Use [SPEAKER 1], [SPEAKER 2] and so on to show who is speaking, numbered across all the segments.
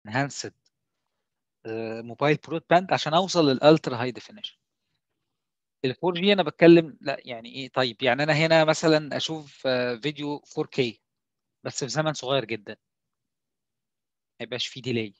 [SPEAKER 1] انهانسد موبايل برود باند عشان اوصل للالترا هاي ديفينيشن ال 4 جي انا بتكلم لا يعني ايه طيب يعني انا هنا مثلا اشوف آه، فيديو 4K بس في زمن صغير جدا ما يبقاش فيه ديلي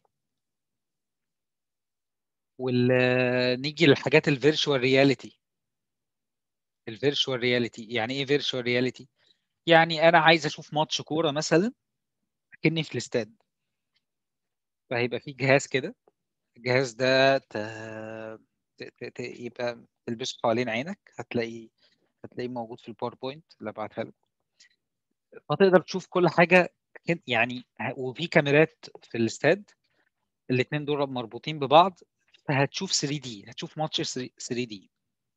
[SPEAKER 1] ونيجي للحاجات الفيرتشوال رياليتي الفيرتشوال رياليتي يعني ايه فيرتشوال رياليتي يعني انا عايز اشوف ماتش كوره مثلا كني في الاستاد فهيبقى في جهاز كده الجهاز ده ت... ت... ت... ت... يبقى تلبسه حوالين عينك هتلاقي هتلاقيه موجود في الباوربوينت اللي ابعتها لك فتقدر تشوف كل حاجه كن- يعني وفي كاميرات في الاستاد الاثنين دول مربوطين ببعض فهتشوف 3 دي هتشوف ماتش 3 دي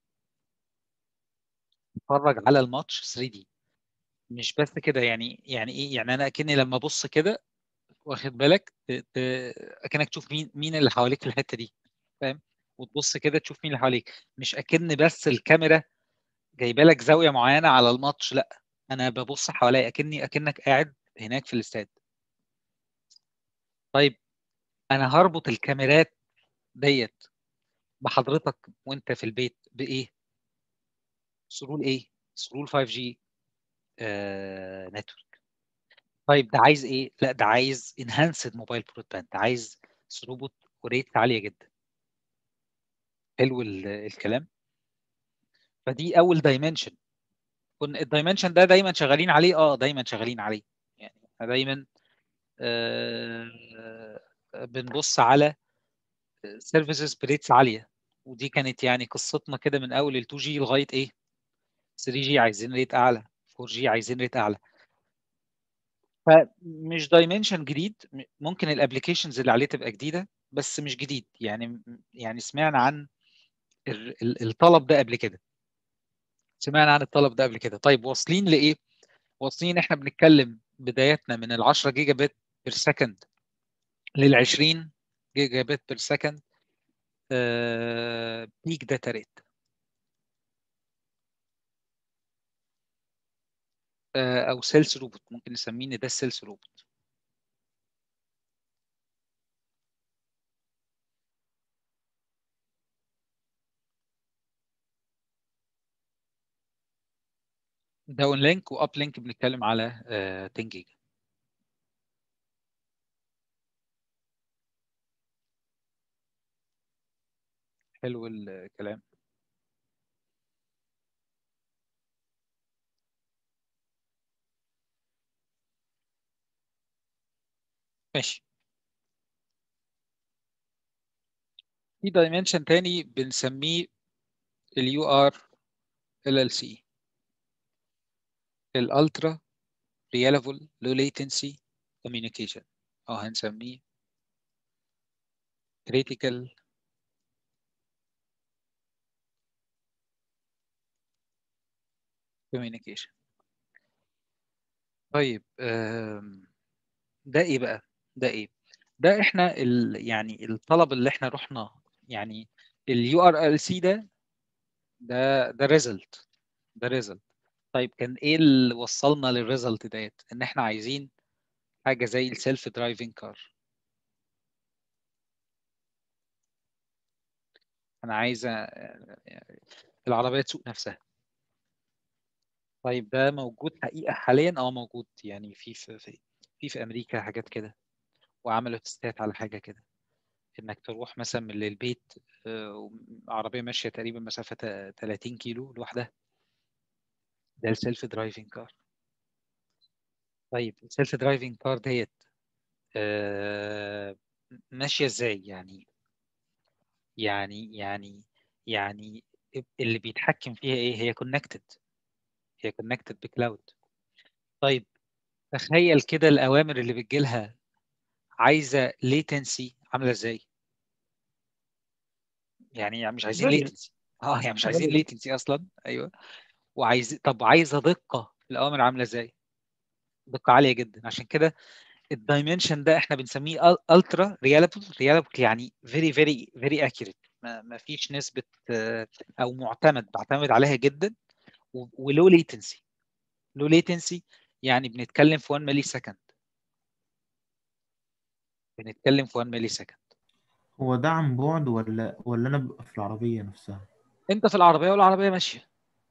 [SPEAKER 1] تتفرج على الماتش 3 دي مش بس كده يعني يعني ايه يعني انا اكني لما ابص كده واخد بالك ت- ت- اكنك تشوف مين مين اللي حواليك في الحته دي فاهم وتبص كده تشوف مين اللي حواليك مش اكن بس الكاميرا جايبه لك زاويه معينه على الماتش لا انا ببص حواليا اكني اكنك قاعد هناك في الاستاد طيب انا هربط الكاميرات ديت بحضرتك وانت في البيت بايه سرول ايه سرول 5G آه نتورك طيب ده عايز ايه لا ده عايز انهانسد موبايل برود باند عايز ثروبوت وريت عاليه جدا حلو ال- الكلام فدي اول دايمنشن كن الدايمنشن ده دايما شغالين عليه اه دايما شغالين عليه يعني إحنا دايما آه بنبص على سيرفيسز بريتس عاليه ودي كانت يعني قصتنا كده من اول ال 2 جي لغايه ايه 3 جي عايزين ريت اعلى 4 جي عايزين ريت اعلى فمش دايمنشن جديد م- ممكن الابلكيشنز اللي عليه تبقى جديده بس مش جديد يعني يعني سمعنا عن ال- ال- الطلب ده قبل كده سمعنا عن الطلب ده قبل كده طيب واصلين لايه واصلين احنا بنتكلم بدايتنا من ال 10 جيجا بت بير سكند لل 20 جيجا بت بير سكند بيك داتا ريت او سيلز روبوت ممكن نسميه ان ده السيلز روبوت داون لينك واب لينك بنتكلم على آه، 10 جيجا حلو الكلام ماشي في دايمنشن تاني بنسميه اليو ار ال ال سي الالترا ريلابل لو ليتنسي كوميونيكيشن او هنسميه critical communication طيب آم، ده ايه بقى ده ايه ده احنا ال يعني الطلب اللي احنا رحنا يعني اليو ار ال سي ده ده ده ريزلت ده ريزلت طيب كان ايه اللي وصلنا للريزلت ديت ان احنا عايزين حاجه زي السيلف درايفنج كار انا عايزه آه، العربيه تسوق نفسها طيب ده موجود حقيقه حاليا اه موجود يعني في في في في, في امريكا حاجات كده وعملوا تستات على حاجه كده انك تروح مثلا من البيت آه، عربيه ماشيه تقريبا مسافه 30 كيلو لوحدها ده السيلف درايفنج كار طيب السيلف درايفنج كار ديت آه، ماشيه ازاي يعني يعني يعني يعني اللي بيتحكم فيها ايه هي كونكتد هي كونكتد بكلاود طيب تخيل كده الاوامر اللي بتجي لها عايزه ليتنسي عامله ازاي يعني مش عايزين
[SPEAKER 2] غالية
[SPEAKER 1] ليتنسي اه يعني مش عايزين
[SPEAKER 2] غالية
[SPEAKER 1] ليتنسي اصلا ايوه وعايز طب عايزه دقه الاوامر عامله ازاي دقه عاليه جدا عشان كده الدايمنشن ده احنا بنسميه الترا ريلابل ريلابل يعني فيري فيري فيري اكيوريت ما فيش نسبه آه، او معتمد بعتمد عليها جدا ولو ليتنسي لو ليتنسي يعني بنتكلم في 1 ملي سكند بنتكلم في 1 ملي سكند
[SPEAKER 2] هو ده عن بعد ولا ولا انا ببقى في العربيه نفسها
[SPEAKER 1] انت في العربيه والعربيه ماشيه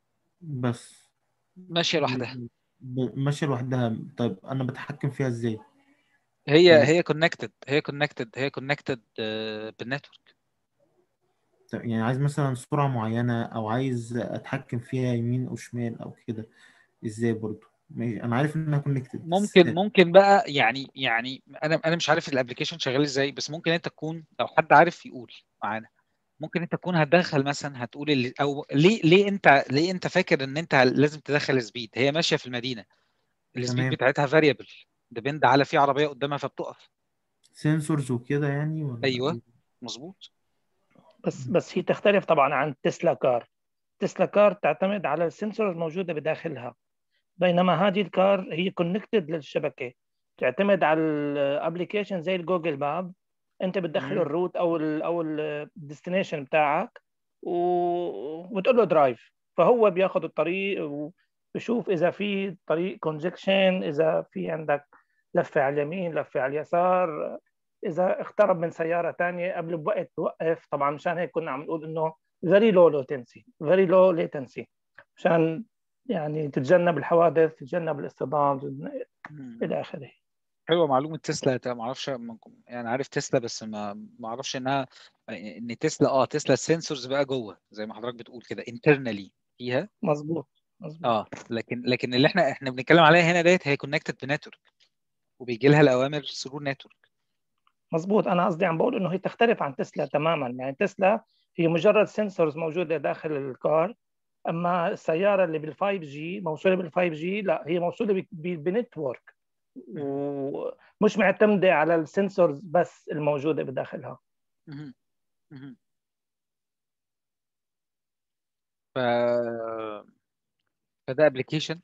[SPEAKER 2] بس
[SPEAKER 1] ماشيه لوحدها
[SPEAKER 2] ب- ماشيه لوحدها طيب انا بتحكم فيها ازاي
[SPEAKER 1] هي
[SPEAKER 2] يعني
[SPEAKER 1] هي كونكتد هي كونكتد هي كونكتد بالنتورك
[SPEAKER 2] طيب يعني عايز مثلا سرعه معينه او عايز اتحكم فيها يمين او شمال او كده ازاي برضو ماشي انا عارف انها كونكتد بس
[SPEAKER 1] ممكن ممكن بقى يعني يعني انا انا مش عارف الابلكيشن شغال ازاي بس ممكن انت تكون لو حد عارف يقول معانا ممكن انت تكون هتدخل مثلا هتقول اللي او ليه ليه انت ليه انت فاكر ان انت لازم تدخل سبيد هي ماشيه في المدينه السبيد
[SPEAKER 2] تمام
[SPEAKER 1] بتاعتها فاريبل ديبند على في عربيه قدامها فبتقف
[SPEAKER 2] سنسورز وكده يعني ولا
[SPEAKER 1] ايوه
[SPEAKER 2] ايه
[SPEAKER 1] مظبوط
[SPEAKER 3] بس بس هي تختلف طبعا عن تسلا كار تسلا كار تعتمد على السنسور الموجوده بداخلها بينما هذه الكار هي كونكتد للشبكه تعتمد على الابلكيشن زي الجوجل ماب انت بتدخل
[SPEAKER 1] مم.
[SPEAKER 3] الروت او ال او الديستنيشن بتاعك و- وتقول له درايف فهو بياخذ الطريق وبشوف اذا في طريق كونجكشن اذا في عندك لفه على اليمين لفه على اليسار اذا اقترب من سياره ثانيه قبل بوقت توقف طبعا مشان هيك كنا عم نقول انه very low latency very low latency مشان يعني تتجنب الحوادث تتجنب الاصطدام
[SPEAKER 1] مم.
[SPEAKER 3] الى اخره
[SPEAKER 1] حلوه معلومه تسلا ما اعرفش يعني عارف تسلا بس ما ما اعرفش انها ان تسلا اه تسلا السنسورز بقى جوه زي ما حضرتك بتقول كده internally فيها
[SPEAKER 3] مظبوط مظبوط
[SPEAKER 1] اه لكن لكن اللي احنا احنا بنتكلم عليها هنا ديت هي كونكتد بنتورك وبيجي لها الاوامر ثرو نتورك
[SPEAKER 3] مظبوط انا قصدي عم بقول انه هي تختلف عن تسلا تماما يعني تسلا هي مجرد سنسورز موجوده داخل الكار اما السياره اللي بال 5 جي موصوله بال 5 جي لا هي موصوله ب- ب- بنتورك ومش معتمده على السنسورز بس الموجوده بداخلها
[SPEAKER 1] مهم. مهم. ف فده ابلكيشن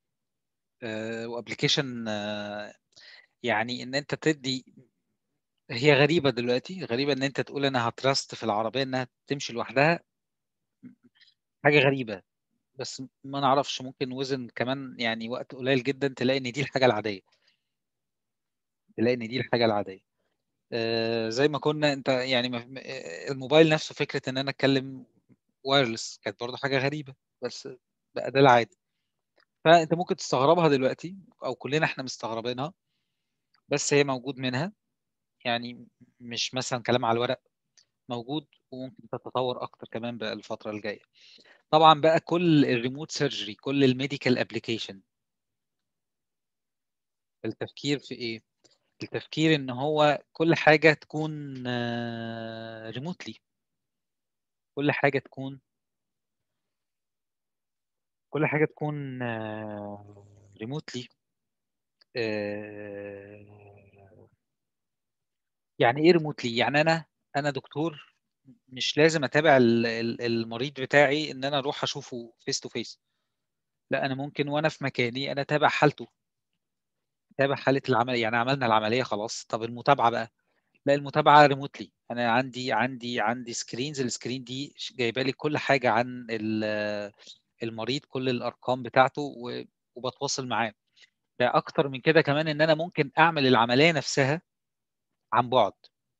[SPEAKER 1] وابلكيشن يعني ان انت تدي هي غريبه دلوقتي غريبه ان انت تقول انا هترست في العربيه انها تمشي لوحدها حاجه غريبه بس ما نعرفش ممكن وزن كمان يعني وقت قليل جدا تلاقي ان دي الحاجه العاديه تلاقي ان دي الحاجه العاديه آه، زي ما كنا انت يعني ما- آه، الموبايل نفسه فكره ان انا اتكلم وايرلس كانت برضه حاجه غريبه بس بقى ده العادي فانت ممكن تستغربها دلوقتي او كلنا احنا مستغربينها بس هي موجود منها يعني مش مثلا كلام على الورق موجود وممكن تتطور اكتر كمان بقى الفتره الجايه طبعا بقى كل الريموت سيرجري كل الميديكال ابلكيشن التفكير في ايه التفكير ان هو كل حاجه تكون ريموتلي كل حاجه تكون كل حاجه تكون ريموتلي يعني ايه ريموتلي يعني انا انا دكتور مش لازم اتابع ال- ال- المريض بتاعي ان انا اروح اشوفه فيس تو فيس لا انا ممكن وانا في مكاني انا اتابع حالته اتابع حاله العمليه يعني عملنا العمليه خلاص طب المتابعه بقى لا المتابعه ريموتلي انا عندي عندي عندي سكرينز السكرين دي جايبه لي كل حاجه عن ال- المريض كل الارقام بتاعته و- وبتواصل معاه ده اكتر من كده كمان ان انا ممكن اعمل العمليه نفسها عن بعد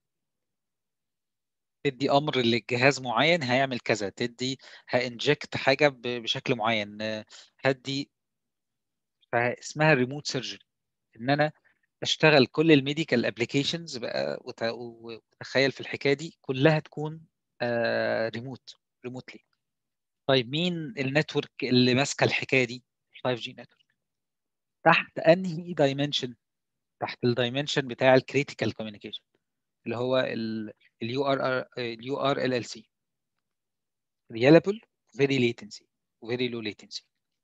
[SPEAKER 1] تدي امر للجهاز معين هيعمل كذا تدي هانجكت حاجه ب- بشكل معين آه، هدي فاسمها ريموت سيرجري ان انا اشتغل كل الميديكال ابلكيشنز بقى وت- وتخيل في الحكايه دي كلها تكون ريموت ريموتلي طيب مين النتورك اللي ماسكه الحكايه دي 5 جي نتورك تحت انهي دايمنشن تحت الدايمنشن بتاع الكريتيكال كوميونيكيشن اللي هو اليو ار اليو ار ال ال سي reliable very latency very low latency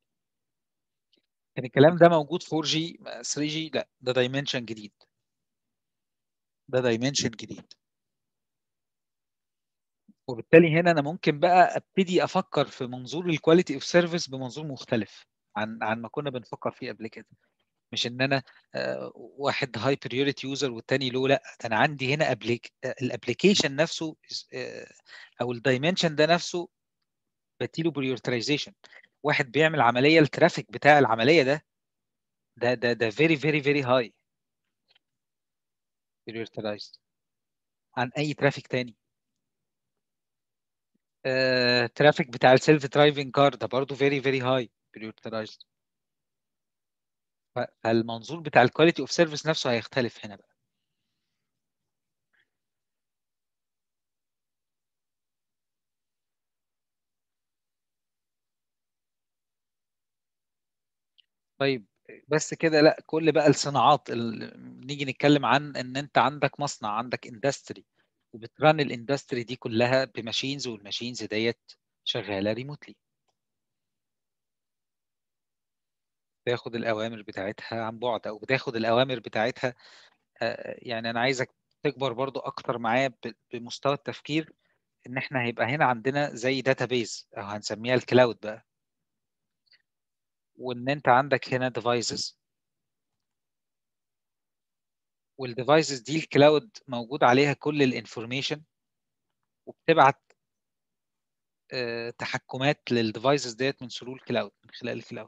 [SPEAKER 1] كان الكلام ده موجود 4G 3G لا ده دايمنشن جديد ده دايمنشن جديد وبالتالي هنا انا ممكن بقى ابتدي افكر في منظور الكواليتي اوف سيرفيس بمنظور مختلف عن عن ما كنا بنفكر فيه قبل كده مش ان انا آه، واحد هاي بريوريتي يوزر والتاني لو لا ده انا عندي هنا الابلكيشن نفسه آه، او الدايمنشن ده نفسه بديله بريورتيزيشن واحد بيعمل عمليه الترافيك بتاع العمليه ده ده ده ده فيري فيري فيري هاي prioritized عن اي ترافيك تاني الترافيك بتاع السيلف درايفنج كار ده برضه very very high prioritized ف- فالمنظور بتاع الكواليتي اوف سيرفيس نفسه هيختلف هنا بقى طيب بس كده لا كل بقى الصناعات ال- نيجي نتكلم عن ان انت عندك مصنع عندك اندستري وبترن الاندستري دي كلها بماشينز والماشينز ديت شغاله ريموتلي بتاخد الاوامر بتاعتها عن بعد او بتاخد الاوامر بتاعتها آه، يعني انا عايزك تكبر برضو اكتر معايا ب- بمستوى التفكير ان احنا هيبقى هنا عندنا زي داتابيز او هنسميها الكلاود بقى وان انت عندك هنا ديفايسز والديفايسز دي الكلاود موجود عليها كل الانفورميشن وبتبعت آه، تحكمات للديفايسز ديت من ثرو الكلاود من خلال الكلاود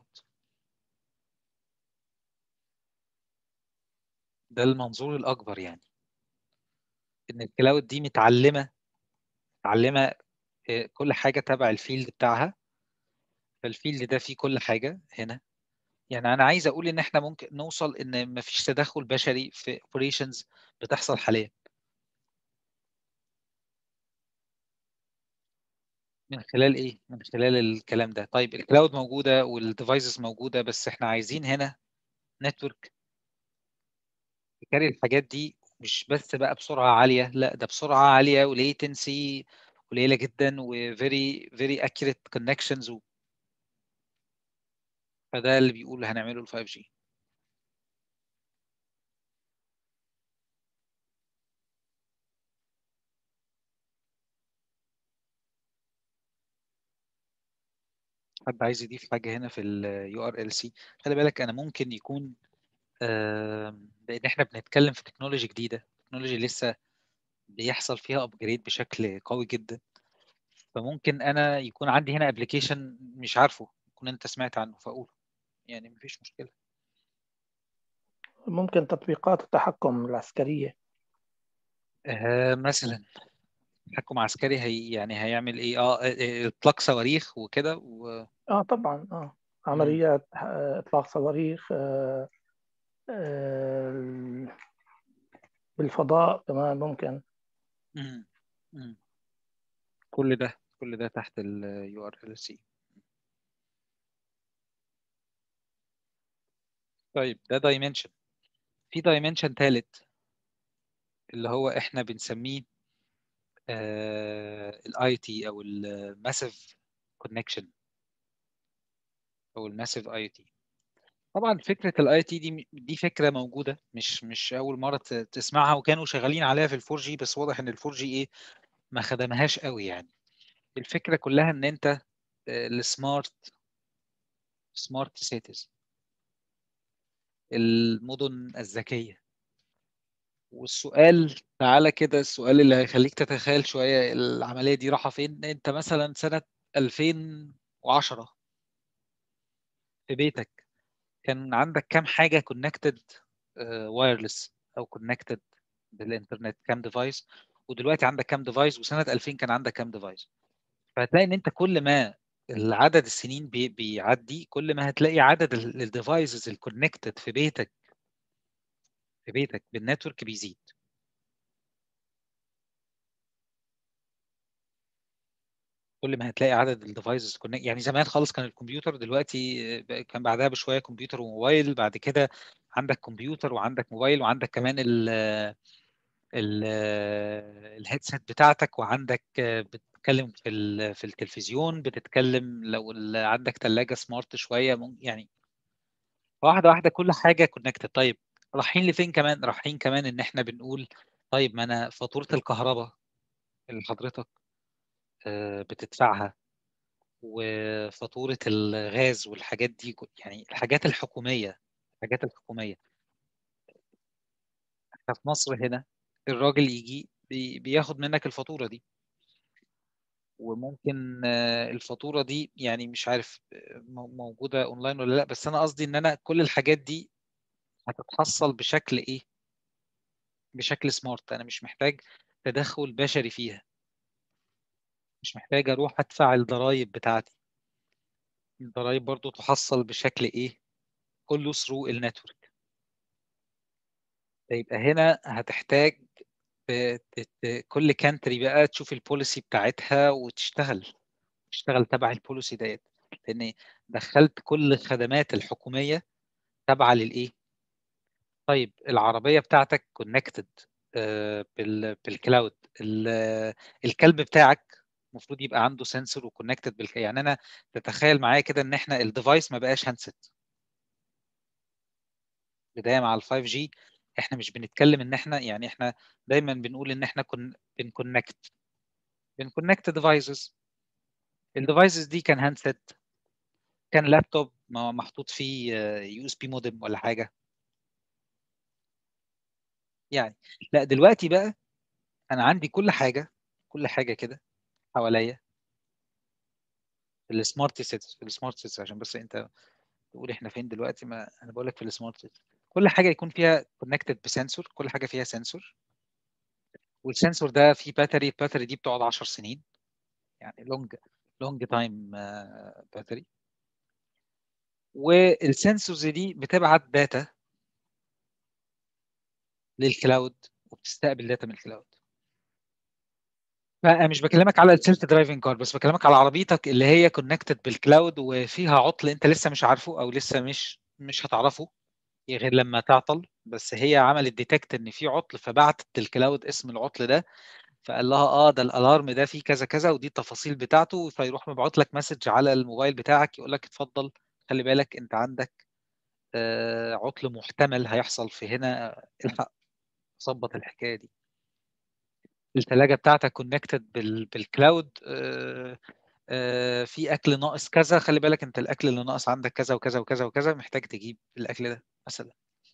[SPEAKER 1] ده المنظور الاكبر يعني ان الكلاود دي متعلمه متعلمه آه، كل حاجه تبع الفيلد بتاعها فالفيلد ده فيه كل حاجه هنا يعني انا عايز اقول ان احنا ممكن نوصل ان مفيش تدخل بشري في اوبريشنز بتحصل حاليا من خلال ايه من خلال الكلام ده طيب الكلاود موجوده والديفايسز موجوده بس احنا عايزين هنا نتورك تكاري الحاجات دي مش بس بقى بسرعه عاليه لا ده بسرعه عاليه وليتنسي قليله جدا وفيري فيري اكيوريت كونكشنز فده اللي بيقول هنعمله ال 5G حد عايز يضيف حاجه هنا في اليو ار ال سي خلي بالك انا ممكن يكون آم، لان احنا بنتكلم في تكنولوجي جديده تكنولوجي لسه بيحصل فيها ابجريد بشكل قوي جدا فممكن انا يكون عندي هنا ابلكيشن مش عارفه يكون انت سمعت عنه فاقوله يعني مفيش مشكله
[SPEAKER 3] ممكن تطبيقات التحكم العسكرية
[SPEAKER 1] آه مثلا تحكم عسكري هي يعني هيعمل ايه اه آه، اطلاق صواريخ وكده و...
[SPEAKER 3] اه طبعا اه عمليات آه، اطلاق صواريخ آه، آه، بالفضاء كمان ممكن
[SPEAKER 1] مم. مم. كل ده كل ده تحت ال URLC طيب ده دايمنشن في دايمنشن ثالث اللي هو احنا بنسميه الاي تي او الماسيف كونكشن او الماسيف اي تي طبعا فكره الاي تي دي دي فكره موجوده مش مش اول مره ت- تسمعها وكانوا شغالين عليها في الفور جي بس واضح ان الفور جي ايه ما خدمهاش قوي يعني الفكره كلها ان انت السمارت سمارت سيتيز المدن الذكيه والسؤال تعالى كده السؤال اللي هيخليك تتخيل شويه العمليه دي رايحه فين انت مثلا سنه 2010 في بيتك كان عندك كام حاجه كونكتد وايرلس او كونكتد بالانترنت كام ديفايس ودلوقتي عندك كام ديفايس وسنه 2000 كان عندك كام ديفايس فهتلاقي ان انت كل ما العدد السنين بي بيعدي كل ما هتلاقي عدد الديفايسز الكونكتد في بيتك في بيتك بالنتورك بيزيد كل ما هتلاقي عدد الديفايسز يعني زمان خالص كان الكمبيوتر دلوقتي كان بعدها بشويه كمبيوتر وموبايل بعد كده عندك كمبيوتر وعندك موبايل وعندك كمان ال ال الهيدسет بتاعتك وعندك بتتكلم في ال- في التلفزيون بتتكلم لو ال- عندك ثلاجه سمارت شويه ممكن يعني واحده واحده كل حاجه كونكتد طيب رايحين لفين كمان رايحين كمان ان احنا بنقول طيب ما انا فاتوره الكهرباء اللي حضرتك آه، بتدفعها وفاتورة الغاز والحاجات دي كل- يعني الحاجات الحكومية الحاجات الحكومية احنا في مصر هنا الراجل يجي بي- بياخد منك الفاتورة دي وممكن آه، الفاتورة دي يعني مش عارف آه، مو- موجودة اونلاين ولا لا بس انا قصدي ان انا كل الحاجات دي هتتحصل بشكل ايه بشكل سمارت انا مش محتاج تدخل بشري فيها مش محتاج اروح ادفع الضرايب بتاعتي الضرايب برضو تحصل بشكل ايه كله ثرو النتورك يبقى هنا هتحتاج ت- ت- كل كانتري بقى تشوف البوليسي بتاعتها وتشتغل تشتغل تبع البوليسي ديت لان دخلت كل الخدمات الحكوميه تابعه للايه طيب العربيه بتاعتك كونكتد بالكلاود ال- الكلب بتاعك المفروض يبقى عنده سنسور وكونكتد بال يعني انا تتخيل معايا كده ان احنا الديفايس ما بقاش هاندسيت بدايه مع ال 5 جي احنا مش بنتكلم ان احنا يعني احنا دايما بنقول ان احنا كن بنكونكت بنكونكت ديفايسز الديفايسز دي كان هاندسيت كان لابتوب ما- محطوط فيه يو اس بي مودم ولا حاجه يعني لا دلوقتي بقى انا عندي كل حاجه كل حاجه كده حواليا في السمارت سيتس في السمارت سيتس عشان بس انت تقول احنا فين دلوقتي ما انا بقول لك في السمارت سيتس كل حاجه يكون فيها كونكتد بسنسور كل حاجه فيها سنسور والسنسور ده فيه باتري الباتري دي بتقعد 10 سنين يعني لونج لونج تايم باتري والسنسورز دي بتبعت داتا للكلاود وبتستقبل داتا من الكلاود فانا مش بكلمك على السيلف درايفنج كار بس بكلمك على عربيتك اللي هي كونكتد بالكلاود وفيها عطل انت لسه مش عارفه او لسه مش مش هتعرفه غير لما تعطل بس هي عملت ديتكت ان في عطل فبعتت للكلاود اسم العطل ده فقال لها اه ده الالارم ده فيه كذا كذا ودي التفاصيل بتاعته فيروح مبعوت لك مسج على الموبايل بتاعك يقول لك اتفضل خلي بالك انت عندك آه عطل محتمل هيحصل في هنا الحق ظبط الحكايه دي الثلاجه بتاعتك كونكتد بالكلاود آه آه في اكل ناقص كذا خلي بالك انت الاكل اللي ناقص عندك كذا وكذا وكذا وكذا محتاج تجيب الاكل ده مثلا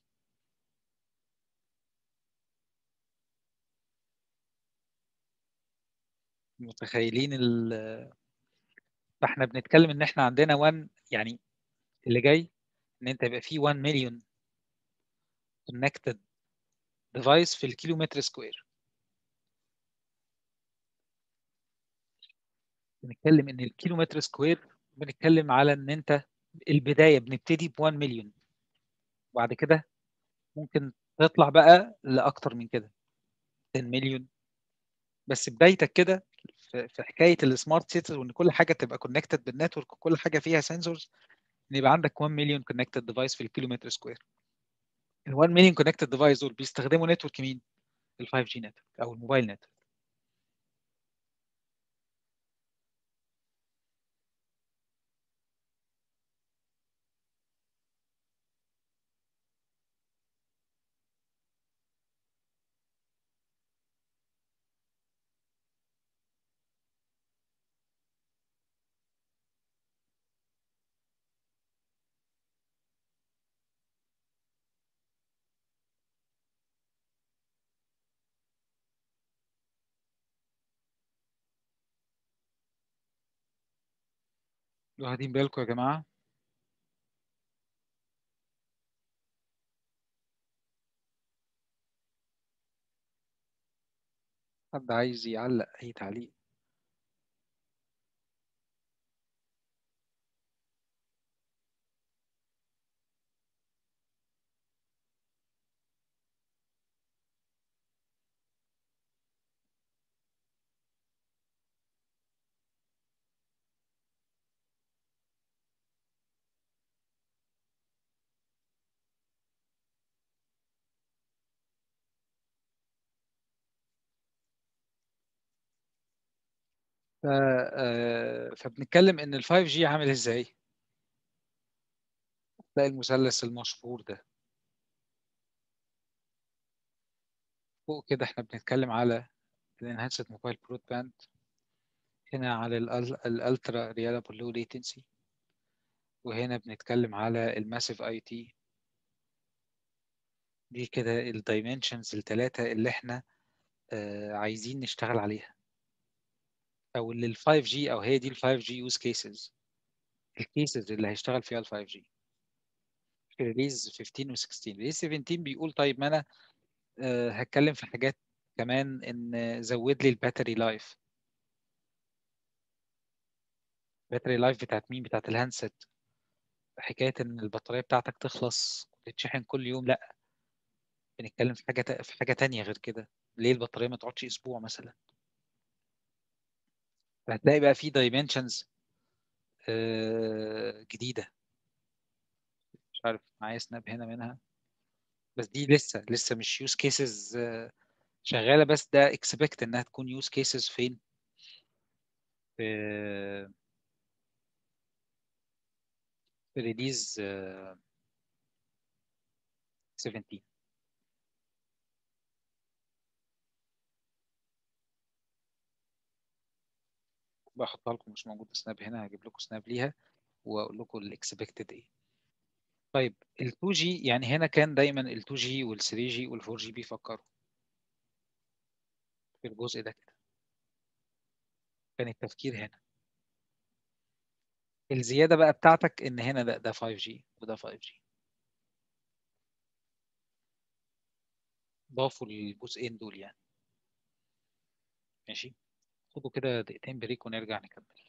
[SPEAKER 1] متخيلين ال فاحنا بنتكلم ان احنا عندنا 1 يعني اللي جاي ان انت يبقى في 1 مليون كونكتد ديفايس في الكيلومتر سكوير بنتكلم ان الكيلومتر سكوير بنتكلم على ان انت البدايه بنبتدي ب 1 مليون وبعد كده ممكن تطلع بقى لاكتر من كده 10 مليون بس بدايتك كده في في حكايه السمارت سيتيز وان كل حاجه تبقى كونكتد بالنتورك وكل حاجه فيها سنسورز ان يبقى عندك 1 مليون كونكتد ديفايس في الكيلومتر سكوير ال 1 مليون كونكتد ديفايس دول بيستخدموا نتورك مين؟ ال 5 جي نتورك او الموبايل نتورك واخدين بالكم يا جماعه حد عايز يعلق اي تعليق ف... آه، فبنتكلم ان ال 5 جي عامل ازاي تلاقي المثلث المشهور ده فوق كده احنا بنتكلم على الانهانسد موبايل برود باند هنا على الالترا ريلابل لو ليتنسي وهنا بنتكلم على الماسيف اي تي دي كده الدايمنشنز الثلاثه اللي احنا آه، عايزين نشتغل عليها او اللي ال 5 جي او هي دي ال 5 جي يوز كيسز الكيسز اللي هيشتغل فيها ال 5 جي في ريليز 15 و 16 ريليز 17 بيقول طيب ما انا آه، هتكلم في حاجات كمان ان زود لي الباتري لايف الباتري لايف بتاعت مين بتاعت الهاندسет حكايه ان البطاريه بتاعتك تخلص تتشحن كل يوم لا بنتكلم في حاجه تا- في حاجه تانية غير كده ليه البطاريه ما تقعدش اسبوع مثلا فهتلاقي بقى في دايمنشنز جديده مش عارف معايا سناب هنا منها بس دي لسه لسه مش يوز كيسز شغاله بس ده اكسبكت انها تكون يوز كيسز فين في في ريليز 17 بحطها لكم مش موجود سناب هنا هجيب لكم سناب ليها واقول لكم الاكسبكتد ايه طيب ال 2 جي يعني هنا كان دايما ال 2 جي وال 3 جي وال 4 جي بيفكروا في الجزء ده كده كان التفكير هنا الزياده بقى بتاعتك ان هنا ده ده 5 جي وده 5 جي ضافوا الجزئين دول يعني ماشي خدوا كده دقيقتين بريك ونرجع نكمل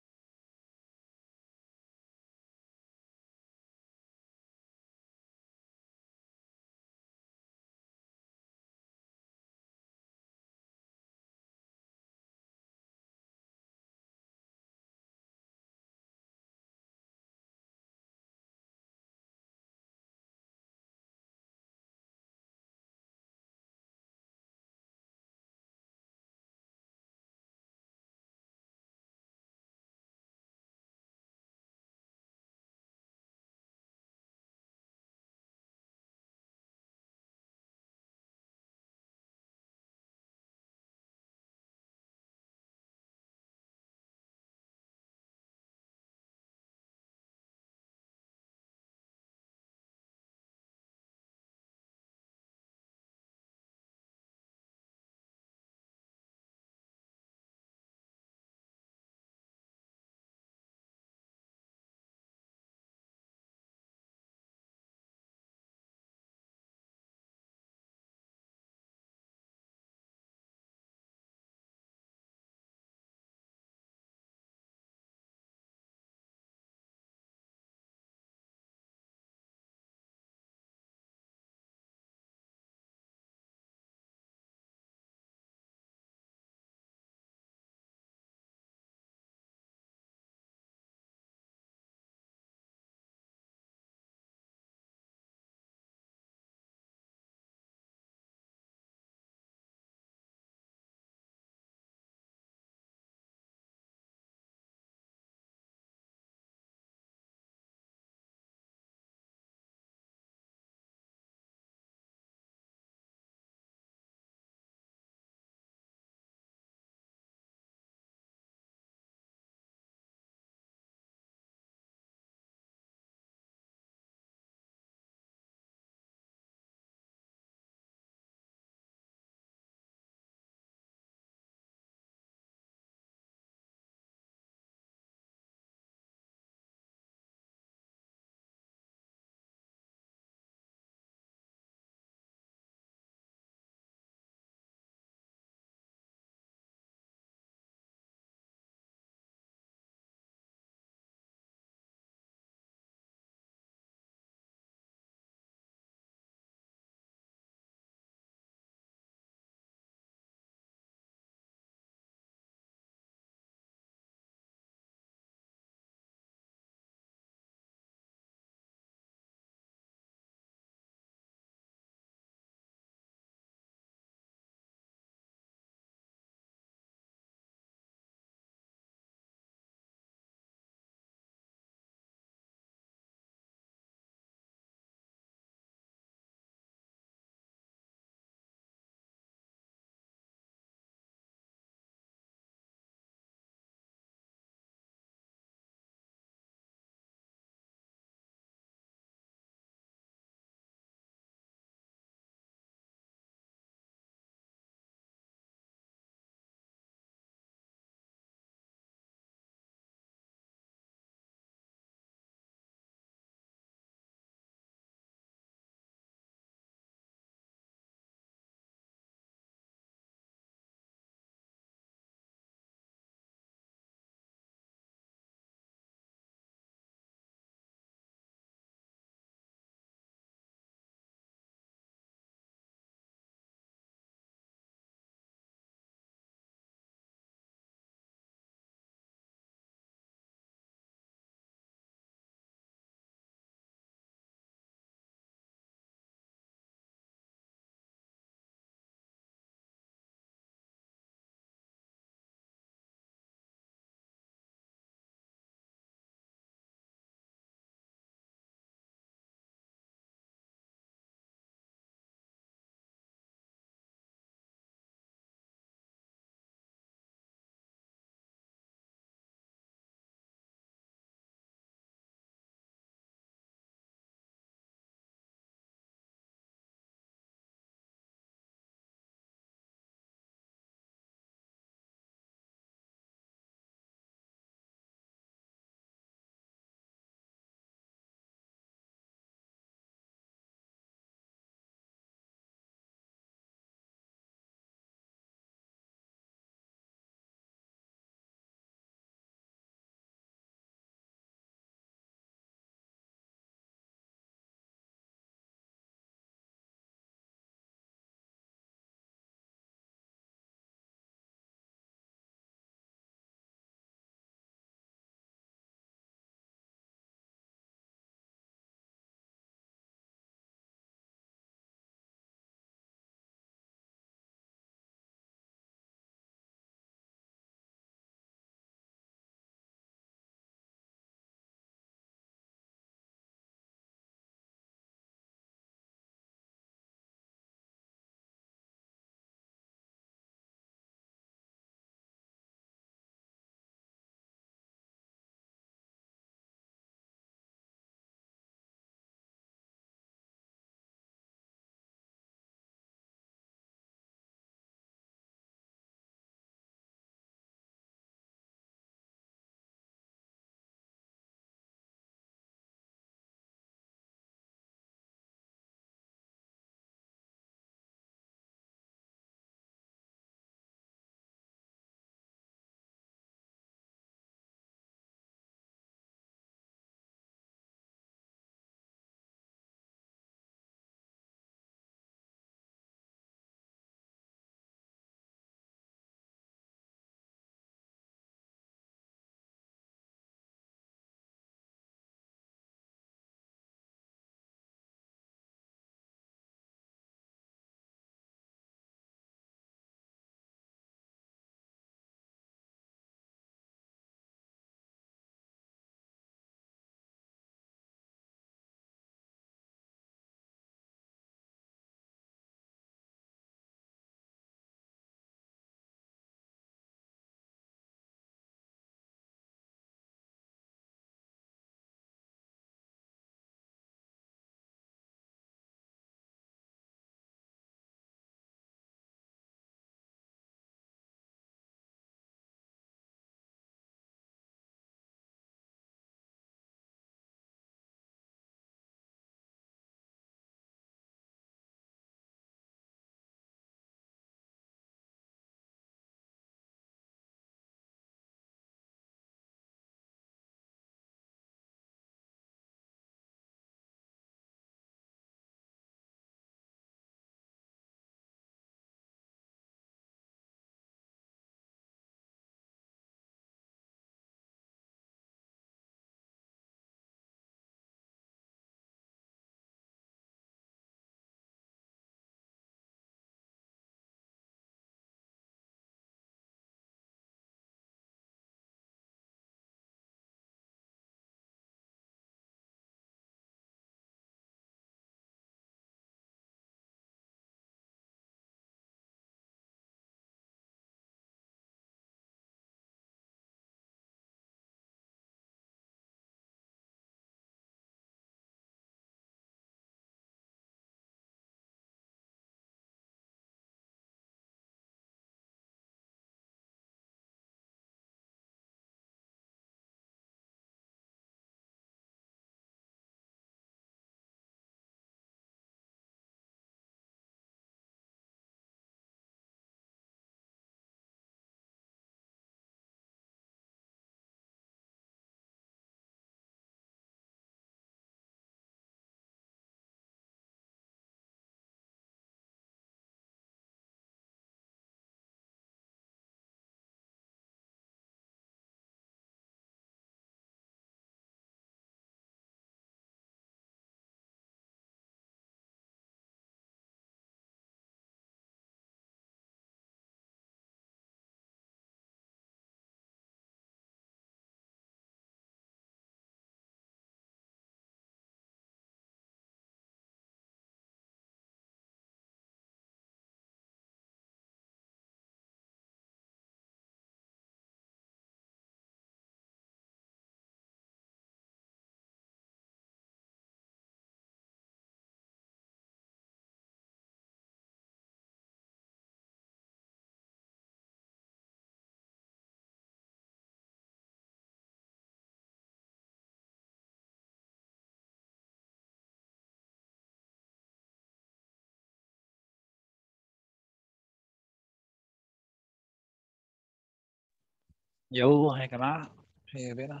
[SPEAKER 1] يلا يا جماعة هي بينا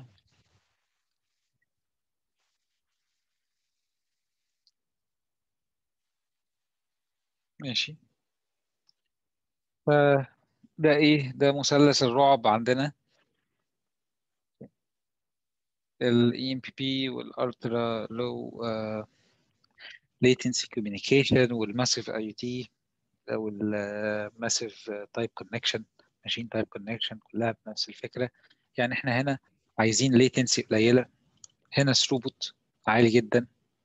[SPEAKER 1] ماشي فده ايه ده مثلث الرعب عندنا ال EMPP والالترا لو latency communication والماسيف IoT او الماسيف تايب كونكشن ماشين تايب كونكشن كلها بنفس الفكره يعني احنا هنا عايزين latency قليله هنا throughput عالي جدا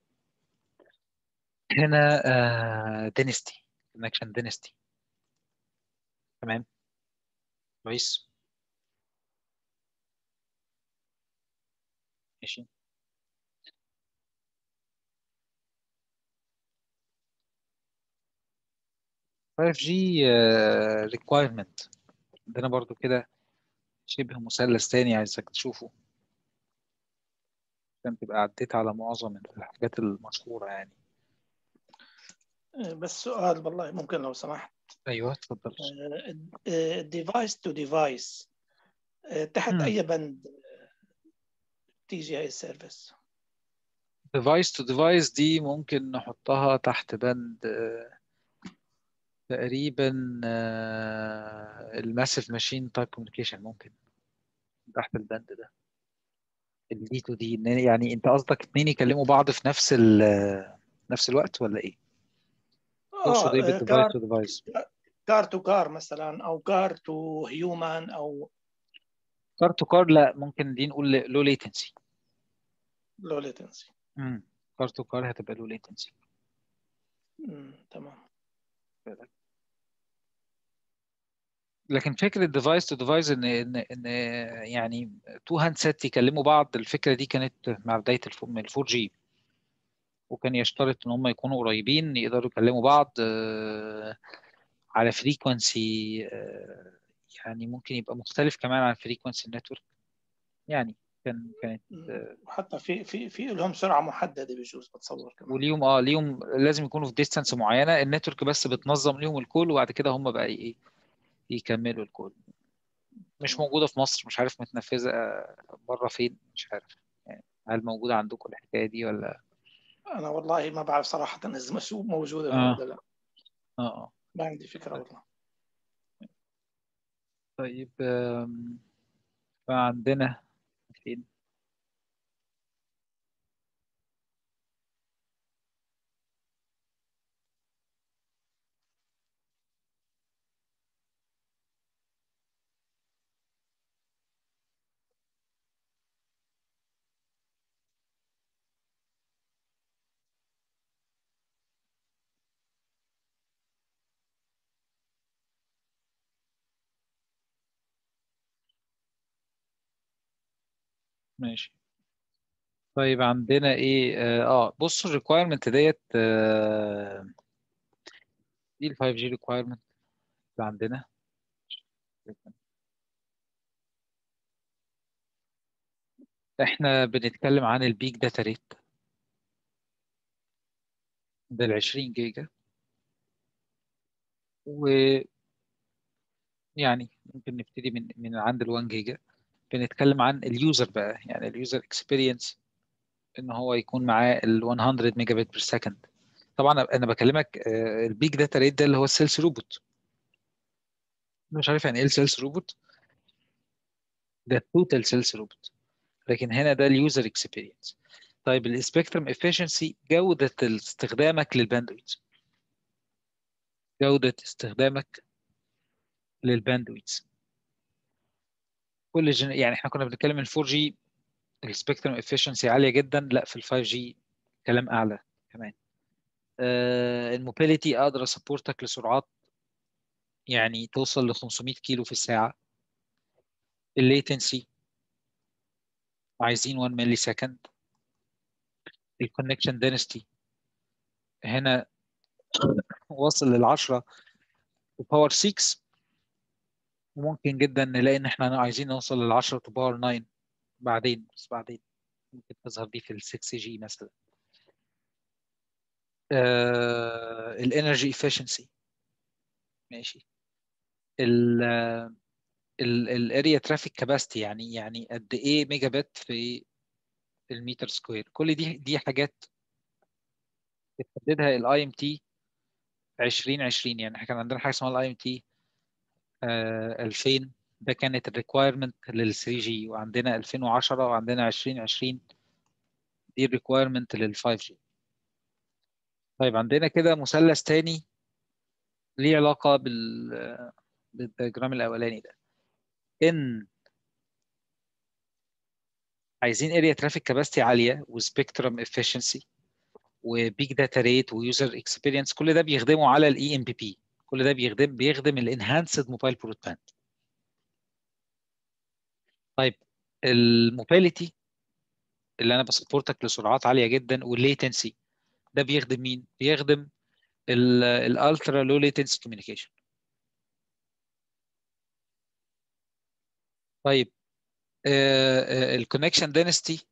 [SPEAKER 1] هنا uh, density connection density تمام كويس ماشي فايف جي requirement عندنا برضو كده شبه مثلث تاني عايزك تشوفه عشان تبقى عديت على معظم الحاجات المشهورة يعني
[SPEAKER 3] بس سؤال والله ممكن لو سمحت
[SPEAKER 1] ايوه اتفضل
[SPEAKER 3] ديفايس تو ديفايس تحت
[SPEAKER 1] مم.
[SPEAKER 3] اي بند تيجي هاي السيرفيس
[SPEAKER 1] ديفايس تو ديفايس دي ممكن نحطها تحت بند آه، تقريبا الماسيف ماشين تايب كوميونيكيشن ممكن تحت البند ده الدي تو دي يعني انت قصدك اتنين يكلموا بعض في نفس ال نفس الوقت ولا ايه؟ تقصد ايه
[SPEAKER 3] اه
[SPEAKER 1] بالديفايس
[SPEAKER 3] كار
[SPEAKER 1] تو ديفايس؟
[SPEAKER 3] كار تو كار مثلا او كار تو هيومن او
[SPEAKER 1] كار تو كار لا ممكن دي نقول لو ليتنسي
[SPEAKER 3] لو ليتنسي
[SPEAKER 1] كار تو كار هتبقى لو ليتنسي
[SPEAKER 3] تمام
[SPEAKER 1] لكن فكره ديفايس تو ديفايس ان ان ان يعني تو هاند سيت يكلموا بعض الفكره دي كانت مع بدايه الفو- من الفور جي وكان يشترط ان هم يكونوا قريبين يقدروا يكلموا بعض آه، على فريكونسي يعني ممكن يبقى مختلف كمان عن فريكونسي النتورك يعني كان كانت آه،
[SPEAKER 3] وحتى في في في لهم سرعه محدده بجوز بتصور كمان
[SPEAKER 1] وليهم اه ليهم لازم يكونوا في ديستانس معينه النتورك بس بتنظم ليهم الكول وبعد كده هم بقى ايه يكملوا الكول مش
[SPEAKER 3] تمام.
[SPEAKER 1] موجوده في مصر مش عارف متنفذه بره فين مش عارف يعني هل موجوده عندكم الحكايه دي ولا
[SPEAKER 3] انا والله ما بعرف صراحه اذا شو موجوده هون
[SPEAKER 1] اه
[SPEAKER 3] ولا لا
[SPEAKER 1] اه اه
[SPEAKER 3] ما عندي فكره والله
[SPEAKER 1] طيب آم، فعندنا فين ماشي طيب عندنا ايه اه آه، بصوا الريكويرمنت ديت آه، دي ال 5G ريكويرمنت اللي عندنا احنا بنتكلم عن البيك داتا ريت ده ال 20 جيجا ويعني ممكن نبتدي من من عند ال 1 جيجا بنتكلم عن اليوزر بقى يعني اليوزر اكسبيرينس ان هو يكون معاه ال 100 ميجا بت بير سكند طبعا انا بكلمك آه، البيك داتا ريت ده اللي هو السيلز روبوت مش عارف يعني ايه السيلز روبوت ده التوتال سيلز روبوت لكن هنا ده اليوزر اكسبيرينس طيب السبيكترم افشنسي جودة استخدامك للباندويث جودة استخدامك للباندويث كل جن... يعني احنا كنا بنتكلم ال 4 جي السبيكترم افشنسي عالية جدا لا في ال 5 جي كلام اعلى كمان آه الموبيليتي اقدر اسبورتك لسرعات يعني توصل ل 500 كيلو في الساعة الليتنسي عايزين 1 ملي سكند الكونكشن دينستي هنا واصل لل 10 باور 6 وممكن جدا نلاقي ان احنا عايزين نوصل لل 10 تو باور 9 بعدين بس بعدين ممكن تظهر دي في ال 6 جي مثلا الانرجي افشنسي ماشي ال الاريا ترافيك كاباسيتي يعني يعني قد ايه ميجا بت في المتر سكوير كل دي دي حاجات بتحددها الاي ام تي 2020 يعني احنا كان عندنا حاجه اسمها الاي ام تي 2000 ده كانت الريكوايرمنت لل 3 جي وعندنا 2010 وعندنا 2020 دي الريكوايرمنت لل 5 جي طيب عندنا كده مثلث تاني ليه علاقه بال بالدياجرام الاولاني ده ان عايزين اريا ترافيك كاباسيتي عاليه وسبيكترم افشنسي وبيج داتا ريت ويوزر اكسبيرينس كل ده بيخدموا على الاي ام بي بي كل ده بيخدم بيخدم الانهانسد موبايل برود باند طيب الموبيليتي اللي انا بسبورتك لسرعات عاليه جدا والليتنسي ده بيخدم مين؟ بيخدم الالترا لو ليتنسي كوميونيكيشن طيب الكونكشن دينستي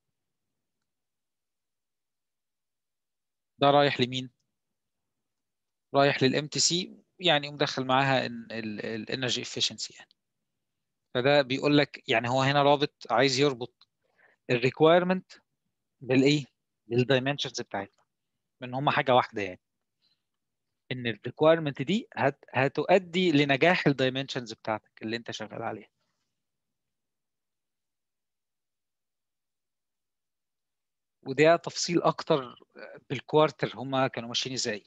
[SPEAKER 1] ده رايح لمين؟ رايح للام تي سي يعني مدخل معاها الانرجي افشنسي يعني فده بيقول لك يعني هو هنا رابط عايز يربط الريكوايرمنت بالايه؟ بالدايمنشنز بتاعتنا ان هم حاجه واحده يعني ان الريكوايرمنت دي هت هتؤدي لنجاح الدايمنشنز بتاعتك اللي انت شغال عليها وده تفصيل اكتر بالكوارتر هما كانوا ماشيين ازاي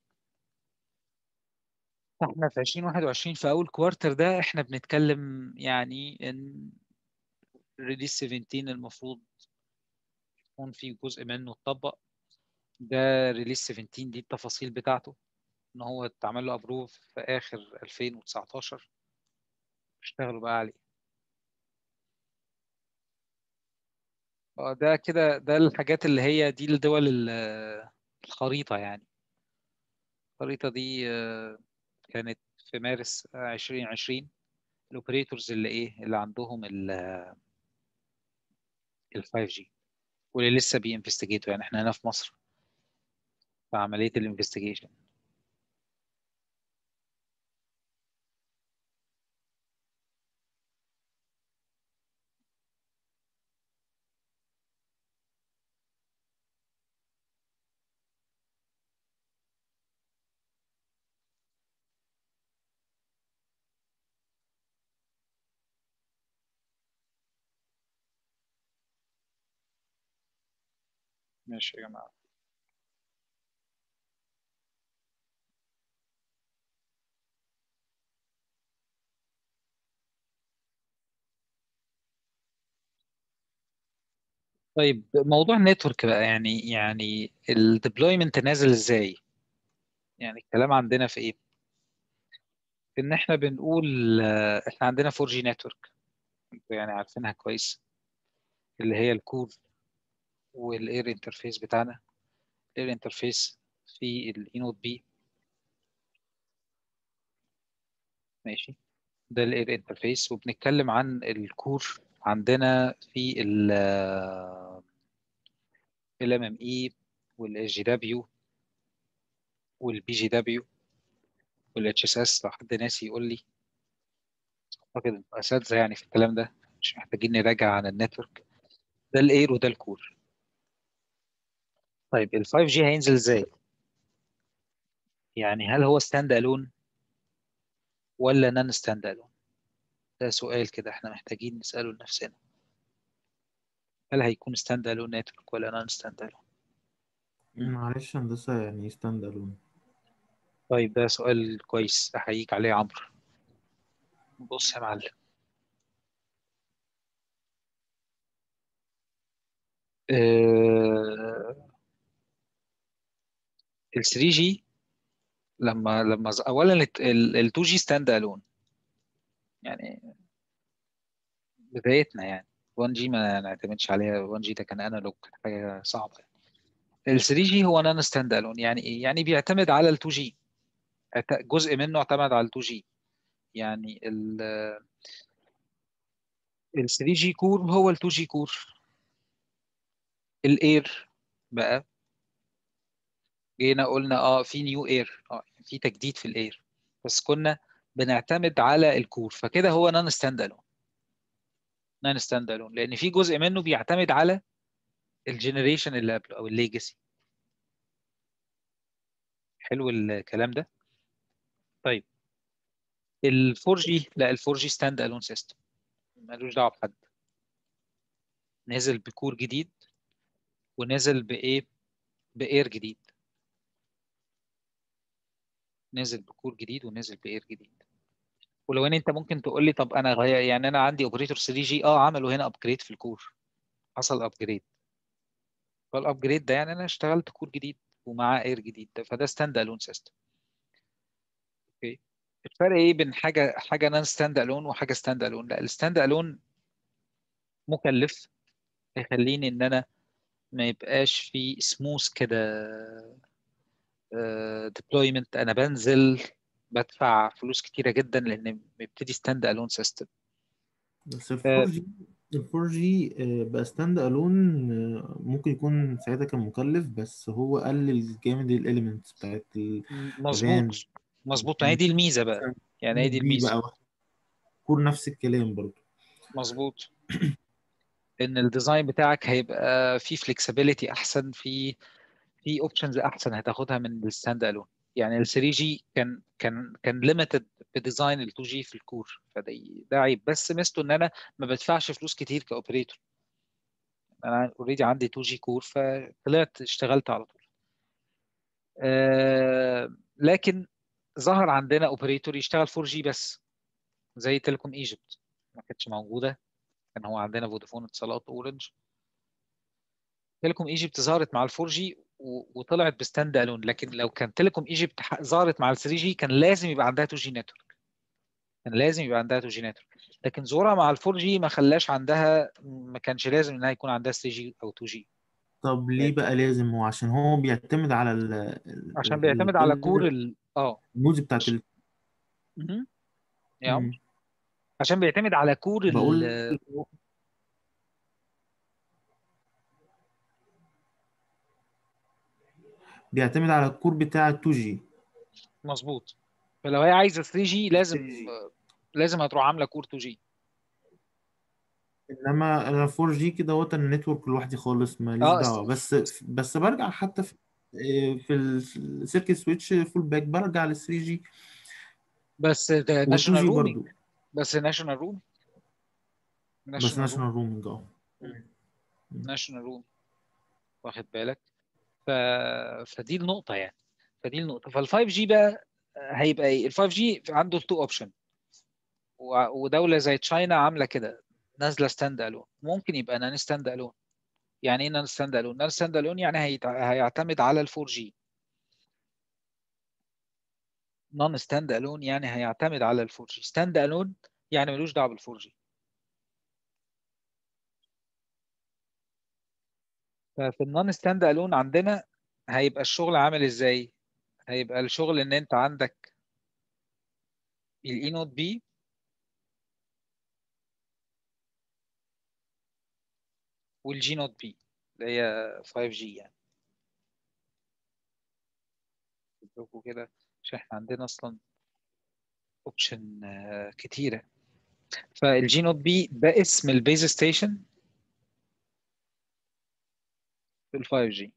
[SPEAKER 1] احنا في 2021 في اول كوارتر ده احنا بنتكلم يعني ان ريليس 17 المفروض يكون في جزء منه اتطبق ده ريليس 17 دي التفاصيل بتاعته ان هو اتعمل له ابروف في اخر 2019 اشتغلوا بقى عليه اه ده كده ده الحاجات اللي هي دي الدول الخريطة يعني الخريطة دي كانت في مارس 2020 الاوبريتورز اللي ايه اللي عندهم ال ال 5G واللي لسه بينفستيجيتوا يعني احنا هنا في مصر في عملية الانفستيجيشن ماشي يا جماعة طيب موضوع النتورك بقى يعني يعني الديبلويمنت نازل ازاي؟ يعني الكلام عندنا في ايه؟ ان احنا بنقول احنا عندنا 4G نتورك انتوا يعني عارفينها كويس اللي هي الكور والاير انترفيس بتاعنا الاير انترفيس في الاينوت بي ماشي ده الاير انترفيس وبنتكلم عن الكور عندنا في ال ال ام اي والاس جي دبليو والبي جي دبليو والاتش اس اس لو حد ناسي يقول لي اعتقد اساتذه يعني في الكلام ده مش محتاجين نراجع عن النتورك ده الاير وده الكور طيب ال 5 جي هينزل ازاي يعني هل هو ستاند الون ولا نان ستاند الون ده سؤال كده احنا محتاجين نساله لنفسنا هل هيكون ستاند الون نتورك ولا نان ستاند الون
[SPEAKER 2] معلش هندسة يعني ستاند الون
[SPEAKER 1] طيب ده سؤال كويس احييك عليه يا عمرو بص يا معلم ال 3 جي لما لما ز- اولا ال 2 جي ستاند الون يعني بدايتنا يعني 1 جي ما نعتمدش عليها 1 جي ده كان انالوج حاجه صعبه يعني ال 3 جي هو نان ستاند الون يعني ايه يعني بيعتمد على ال 2 جي جزء منه اعتمد على ال 2 جي يعني ال ال 3 جي كور هو ال 2 جي كور الاير بقى جينا قلنا اه في نيو اير اه في تجديد في الاير بس كنا بنعتمد على الكور فكده هو نون ستاند الون نون ستاند الون لان في جزء منه بيعتمد على الجنريشن اللي قبله او الليجاسي حلو الكلام ده طيب ال 4 جي لا ال 4 جي ستاند الون سيستم ملوش دعوه بحد نزل بكور جديد ونزل بايه باير جديد نزل بكور جديد ونزل باير جديد ولو ان انت ممكن تقول لي طب انا غير يعني انا عندي اوبريتور 3 جي اه عملوا هنا ابجريد في الكور حصل ابجريد فالابجريد ده يعني انا اشتغلت كور جديد ومعاه اير جديد ده فده ستاند الون سيستم اوكي الفرق ايه بين حاجه حاجه نان ستاند الون وحاجه ستاند الون لا الستاند الون مكلف هيخليني ان انا ما يبقاش في سموث كده ديبلويمنت انا بنزل بدفع فلوس كتيره جدا لان بيبتدي ستاند الون سيستم
[SPEAKER 2] بس ال 4 جي ال 4 جي بقى ستاند الون ممكن يكون ساعتها كان مكلف بس هو قلل جامد الاليمنتس بتاعت ال- الرام
[SPEAKER 1] مظبوط مظبوط هي دي الميزه بقى يعني هي دي
[SPEAKER 2] دي
[SPEAKER 1] الميزه
[SPEAKER 2] بقى كور نفس الكلام برضو
[SPEAKER 1] مظبوط ان الديزاين بتاعك هيبقى فيه فليكسيبيليتي احسن في في اوبشنز احسن هتاخدها من الستاند الون يعني ال 3 جي كان كان كان ليميتد بديزاين ال 2 جي في الكور فده ده عيب بس ميزته ان انا ما بدفعش فلوس كتير كاوبريتور انا اوريدي عندي 2 جي كور فطلعت اشتغلت على طول آه لكن ظهر عندنا اوبريتور يشتغل 4 جي بس زي تيليكوم ايجيبت ما كانتش موجوده كان هو عندنا فودافون اتصالات اورنج تيليكوم ايجيبت ظهرت مع ال 4 جي وطلعت بستاند الون لكن لو كان تيليكوم ايجيبت ظهرت مع ال 3 جي كان لازم يبقى عندها 2 جي نتورك كان لازم يبقى عندها 2 جي نتورك لكن ظهورها مع ال 4 جي ما خلاش عندها ما كانش لازم انها يكون عندها 3 جي او 2 جي
[SPEAKER 2] طب ليه بقى لازم هو عشان هو بيعتمد على ال ال-
[SPEAKER 1] عشان بيعتمد على
[SPEAKER 2] ال-
[SPEAKER 1] كور ال اه
[SPEAKER 2] النودز بتاعت ال...
[SPEAKER 1] مهم. يا
[SPEAKER 2] مم.
[SPEAKER 1] عمر عشان بيعتمد على كور ال
[SPEAKER 2] بقول بيعتمد على الكور بتاع ال 2 جي
[SPEAKER 1] مظبوط فلو هي عايزه 3 جي لازم لازم هتروح عامله كور 2 جي
[SPEAKER 2] انما انا 4 جي كده هو النتورك لوحدي خالص ماليش
[SPEAKER 1] اه
[SPEAKER 2] دعوه بس بس برجع حتى في في السيركت سويتش فول باك برجع لل 3 جي
[SPEAKER 1] بس ده
[SPEAKER 2] وال 2
[SPEAKER 1] ناشونال
[SPEAKER 2] جي
[SPEAKER 1] رومينج
[SPEAKER 2] برضه
[SPEAKER 1] بس ناشونال روم
[SPEAKER 2] بس
[SPEAKER 1] ناشونال روم
[SPEAKER 2] ناشونال رومنج اه
[SPEAKER 1] ناشونال روم واخد بالك ف... فدي النقطة يعني فدي النقطة فال 5 جي بقى هيبقى ايه؟ ال 5 جي عنده تو اوبشن ودولة زي تشاينا عاملة كده نازلة ستاند الون ممكن يبقى نان ستاند الون يعني ايه نان ستاند الون؟ نان ستاند الون يعني هيت... هيعتمد على ال 4 جي نون ستاند الون يعني هيعتمد على ال 4 جي ستاند الون يعني ملوش دعوة بال 4 جي ففي النون ستاند الون عندنا هيبقى الشغل عامل ازاي؟ هيبقى الشغل ان انت عندك الاي نوت بي والجي نوت بي اللي هي 5 جي يعني شوفوا كده عشان احنا عندنا اصلا اوبشن كتيره فالجي نوت بي ده اسم البيز ستيشن في ال 5 جي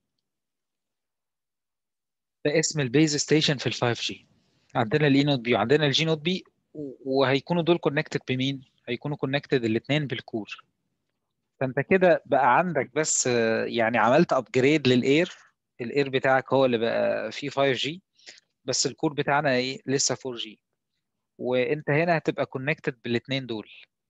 [SPEAKER 1] ده اسم البيز ستيشن في ال 5 جي عندنا الاي نوت بي وعندنا الجي نوت بي وهيكونوا دول كونكتد بمين؟ هيكونوا كونكتد الاثنين بالكور فانت كده بقى عندك بس آه، يعني عملت ابجريد للاير الاير بتاعك هو اللي بقى فيه 5 جي بس الكور بتاعنا ايه لسه 4 جي وانت هنا هتبقى كونكتد بالاثنين دول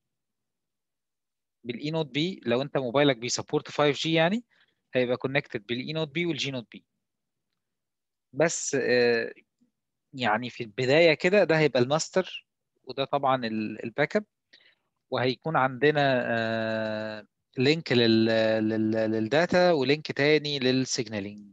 [SPEAKER 1] بالاي نوت بي لو انت موبايلك بيسبورت 5 جي يعني هيبقى كونكتد بالاي نوت بي والجي نوت بي بس آه، يعني في البدايه كده ده هيبقى الماستر وده طبعا ال- الباك اب وهيكون عندنا لينك للداتا ولينك تاني للسيجنالينج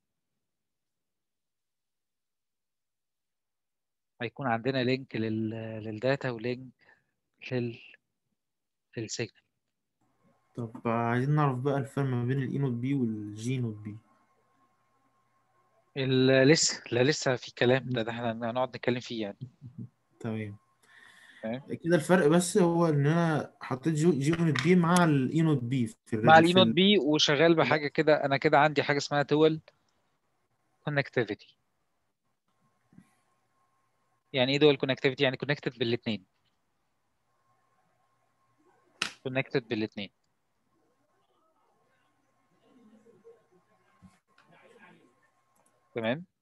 [SPEAKER 1] هيكون عندنا لينك للداتا ولينك لل للسيجنال
[SPEAKER 2] طب عايزين نعرف بقى الفرق ما بين الاي نوت بي والجي نوت بي
[SPEAKER 1] ال- لسه لا لسه في كلام ده, ده احنا هنقعد نتكلم فيه يعني
[SPEAKER 2] تمام
[SPEAKER 1] تمام.
[SPEAKER 2] كده الفرق بس هو ان انا حطيت جي, جي نوت بي مع الاي نوت بي في
[SPEAKER 1] مع
[SPEAKER 2] ال-
[SPEAKER 1] الاي
[SPEAKER 2] في
[SPEAKER 1] نوت
[SPEAKER 2] ال-
[SPEAKER 1] بي وشغال بحاجه كده انا كده عندي حاجه اسمها دول كونكتيفيتي يعني ايه دول كونكتيفيتي يعني كونكتد بالاثنين كونكتد بالاثنين تمام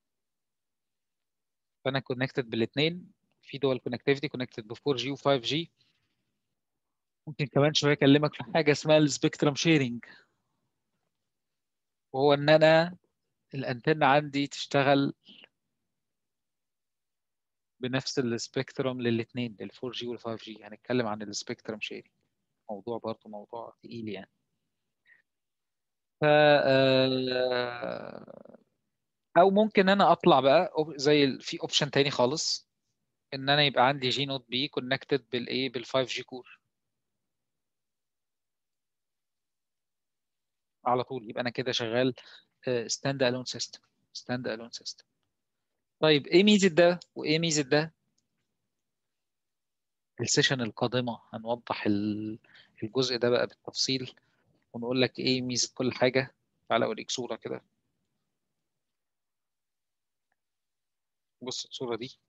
[SPEAKER 1] فانا كونكتد بالاثنين في دول كونكتيفيتي كونكتد ب 4 جي و 5 جي ممكن كمان شويه اكلمك في حاجه اسمها السبيكترم شيرنج وهو ان انا الانتنه عندي تشتغل بنفس السبيكترم للاثنين لل 4 جي وال 5 جي هنتكلم عن السبيكترم شيرنج موضوع برضه موضوع تقيل يعني ف آه، او ممكن انا اطلع بقى أو- زي ال- في اوبشن تاني خالص ان انا يبقى عندي جي نوت بي كونكتد بالايه بال 5 جي كور على طول يبقى انا كده شغال ستاند الون سيستم ستاند الون سيستم طيب ايه ميزه ده وايه ميزه ده السيشن القادمه هنوضح ال- الجزء ده بقى بالتفصيل ونقول لك ايه ميزه كل حاجه تعالى اوريك صوره كده بص الصوره دي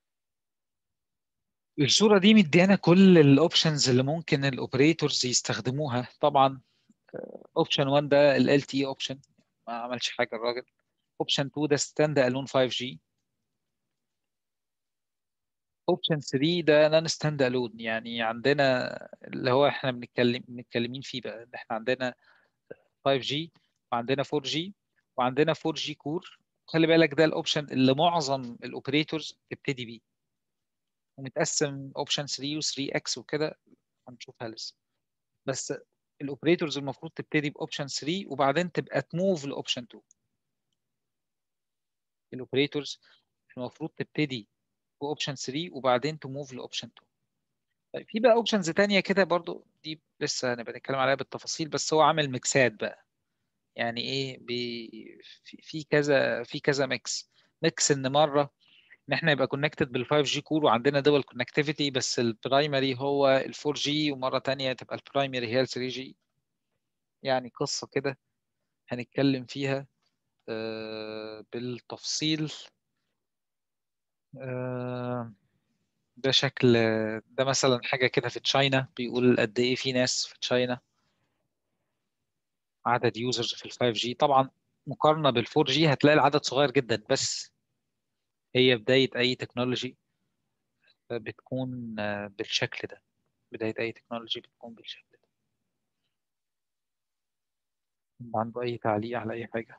[SPEAKER 1] الصوره دي مديانا كل الاوبشنز اللي ممكن الاوبريتورز يستخدموها طبعا اوبشن 1 ده ال LTE اوبشن ما عملش حاجه الراجل اوبشن 2 ده ستاند الون 5G اوبشن 3 ده نون ستاند الون يعني عندنا اللي هو احنا بنتكلم متكلمين فيه بقى ان احنا عندنا 5G وعندنا 4G وعندنا 4G كور خلي بالك ده الاوبشن اللي معظم الاوبريتورز بتبتدي بيه ومتقسم اوبشن 3 و3 اكس وكده هنشوفها لسه بس الاوبريتورز المفروض تبتدي باوبشن 3 وبعدين تبقى تموف لاوبشن 2 الاوبريتورز المفروض تبتدي باوبشن 3 وبعدين تموف لاوبشن 2 طيب في بقى اوبشنز تانية كده برضو دي لسه هنبقى نتكلم عليها بالتفاصيل بس هو عامل ميكسات بقى يعني ايه بي في في كذا في كذا ميكس ميكس ان مره ان احنا يبقى كونكتد بال 5 جي كور وعندنا دول كونكتيفيتي بس البرايمري هو ال 4 جي ومره تانية تبقى البرايمري هي ال 3 جي يعني قصه كده هنتكلم فيها آه، بالتفصيل آه، ده شكل ده مثلا حاجة كده في تشاينا بيقول قد إيه في ناس في تشاينا عدد يوزرز في ال 5G طبعا مقارنة بال 4G هتلاقي العدد صغير جدا بس هي بداية أي تكنولوجي بتكون آه، بالشكل ده بداية أي تكنولوجي بتكون بالشكل ده عنده أي تعليق على أي حاجة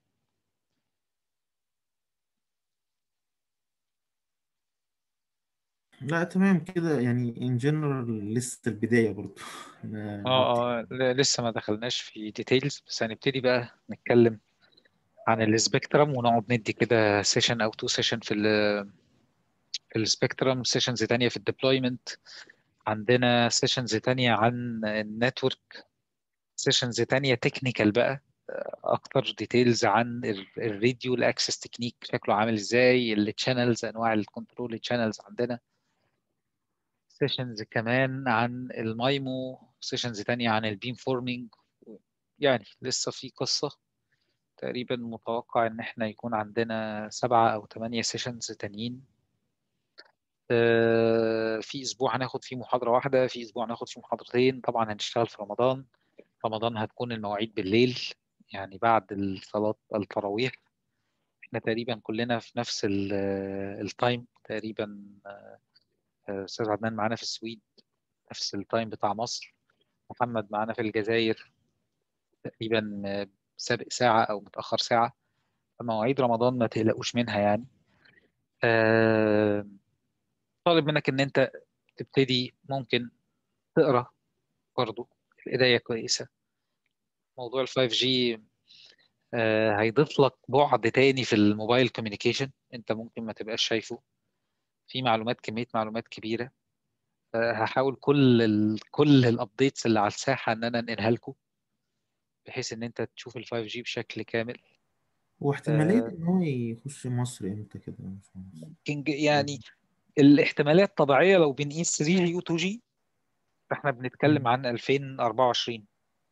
[SPEAKER 2] لا تمام كده يعني ان جنرال لسه البداية برضو أنا
[SPEAKER 1] اه اه ل- لسه ما دخلناش في ديتيلز بس هنبتدي بقى نتكلم عن السبيكترم ونقعد ندي كده سيشن او تو سيشن في ال في السبيكترم سيشنز تانية في الديبلويمنت عندنا سيشنز تانية عن النتورك سيشنز تانية تكنيكال بقى اكتر ديتيلز عن الراديو الاكسس تكنيك شكله عامل ازاي التشانلز انواع الكنترول تشانلز عندنا سيشنز كمان عن المايمو سيشنز تانية عن البيم فورمينج يعني لسه في قصة تقريبا متوقع ان احنا يكون عندنا سبعة او ثمانية سيشنز تانيين آه، في اسبوع هناخد فيه محاضرة واحدة في اسبوع هناخد فيه محاضرتين طبعا هنشتغل في رمضان رمضان هتكون المواعيد بالليل يعني بعد الصلاة التراويح احنا تقريبا كلنا في نفس ال- التايم تقريبا آه، استاذ عدنان معانا في السويد نفس التايم بتاع مصر محمد معانا في الجزائر تقريبا آه، سابق ساعة أو متأخر ساعة فمواعيد رمضان ما تقلقوش منها يعني آه، طالب منك إن أنت تبتدي ممكن تقرأ برضو القراية كويسة موضوع ال 5G آه، هيضيف لك بعد تاني في الموبايل كوميونيكيشن انت ممكن ما تبقاش شايفه في معلومات كمية معلومات كبيرة آه، هحاول كل ال كل الابديتس اللي على الساحة ان انا انقلها لكم بحيث ان انت تشوف ال 5G بشكل كامل
[SPEAKER 2] واحتمالية
[SPEAKER 1] آه،
[SPEAKER 2] ان هو يخش مصر امتى كده يا باشمهندس؟
[SPEAKER 1] ممكن ج- يعني الاحتمالات الطبيعية لو بنقيس 3G و 2G فاحنا بنتكلم
[SPEAKER 2] مم.
[SPEAKER 1] عن 2024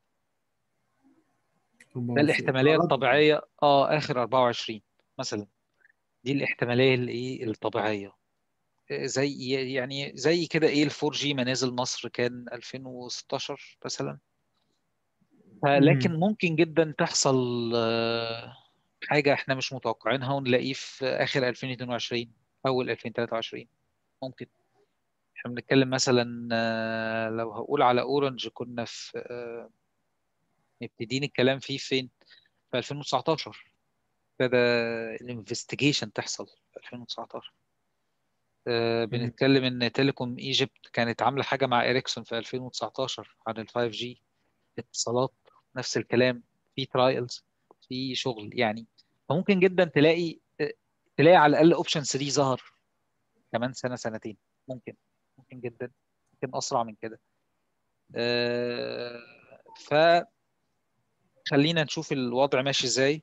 [SPEAKER 1] ده
[SPEAKER 2] 24.
[SPEAKER 1] الاحتمالية
[SPEAKER 2] آه،
[SPEAKER 1] الطبيعية اه آخر 24 مثلا دي الاحتمالية الايه الطبيعية آه، زي يعني زي كده ايه ال 4G ما نزل مصر كان 2016 مثلا لكن
[SPEAKER 2] مم.
[SPEAKER 1] ممكن جدا تحصل آه، حاجة احنا مش متوقعينها ونلاقيه في آخر 2022 أول 2023 ممكن احنا بنتكلم مثلا آه، لو هقول على اورنج كنا في آه، مبتدين الكلام فيه فين في 2019 ابتدى الانفستيجيشن تحصل في 2019 آه،
[SPEAKER 2] مم.
[SPEAKER 1] بنتكلم ان تيليكوم ايجيبت كانت عامله حاجه مع اريكسون في 2019 عن ال 5 جي اتصالات نفس الكلام في ترايلز في شغل يعني فممكن جدا تلاقي آه، تلاقي على الاقل اوبشن 3 ظهر كمان سنه سنتين ممكن ممكن جدا ممكن اسرع من كده آه، فخلينا نشوف الوضع ماشي ازاي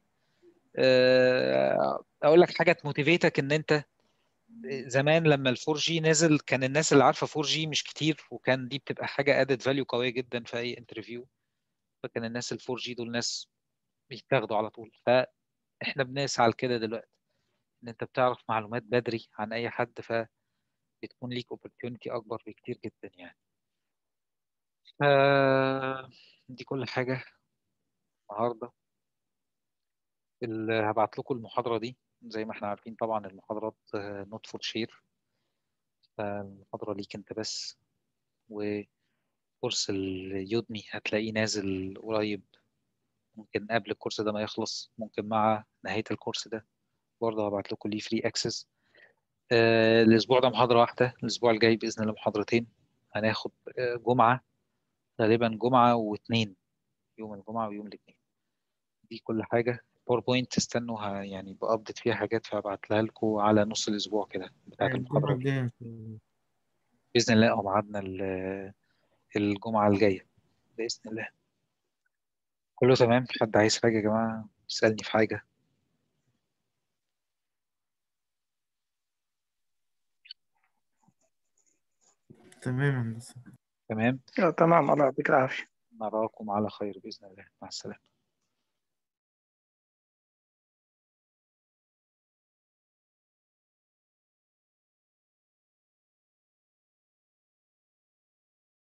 [SPEAKER 1] آه، اقول لك حاجه تموتيفيتك ان انت زمان لما ال 4 جي نزل كان الناس اللي عارفه 4 جي مش كتير وكان دي بتبقى حاجه ادد فاليو قويه جدا في اي انترفيو فكان الناس ال 4 جي دول ناس بيتاخدوا على طول فاحنا بنسعى لكده دلوقتي ان انت بتعرف معلومات بدري عن اي حد فبتكون ليك اوبورتيونيتي اكبر بكتير جدا يعني ف دي كل حاجه النهارده اللي هبعت لكم المحاضره دي زي ما احنا عارفين طبعا المحاضرات نوت فور شير فالمحاضره ليك انت بس وكورس اليودمي هتلاقيه نازل قريب ممكن قبل الكورس ده ما يخلص ممكن مع نهاية الكورس ده برضه هبعت لكم ليه فري اكسس آه الأسبوع ده محاضرة واحدة الأسبوع الجاي بإذن الله محاضرتين هناخد آه جمعة غالبا جمعة واثنين يوم الجمعة ويوم الاثنين دي كل حاجة باوربوينت تستنوا ه- يعني بأبديت فيها حاجات فهبعتها لكم على نص الأسبوع كده بتاعت
[SPEAKER 2] الجمعة
[SPEAKER 1] المحاضرة دي
[SPEAKER 2] الجاية إن شاء الله
[SPEAKER 1] بإذن الله اه ميعادنا ال- الجمعة الجاية بإذن الله كله تمام حد عايز حاجة يا جماعة يسألني في حاجة
[SPEAKER 2] تمام يا هندسة
[SPEAKER 1] تمام
[SPEAKER 3] تمام الله يعطيك العافية
[SPEAKER 1] نراكم على خير بإذن الله مع السلامة